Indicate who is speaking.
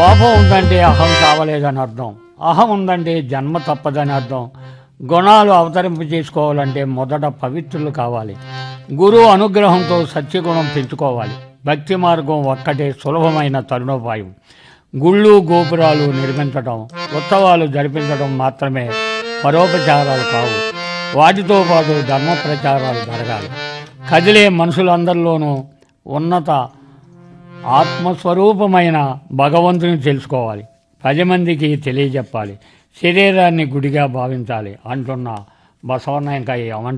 Speaker 1: లోపం ఉందంటే అహం కావలేదని అర్థం అహం ఉందంటే జన్మ తప్పదని అర్థం గుణాలు అవతరింపు చేసుకోవాలంటే మొదట పవిత్రులు కావాలి గురువు అనుగ్రహంతో సత్యగుణం పెంచుకోవాలి భక్తి మార్గం ఒక్కటే సులభమైన తరుణోపాయం గుళ్ళు గోపురాలు నిర్మించడం ఉత్సవాలు జరిపించడం మాత్రమే పరోపచారాలు కావు వాటితో పాటు ధర్మ ప్రచారాలు జరగాలి కదిలే మనుషులందరిలోనూ ఉన్నత ఆత్మస్వరూపమైన భగవంతుని తెలుసుకోవాలి పది మందికి తెలియజెప్పాలి శరీరాన్ని గుడిగా భావించాలి అంటున్న బసవన్న ఇంకా ఏమంటారు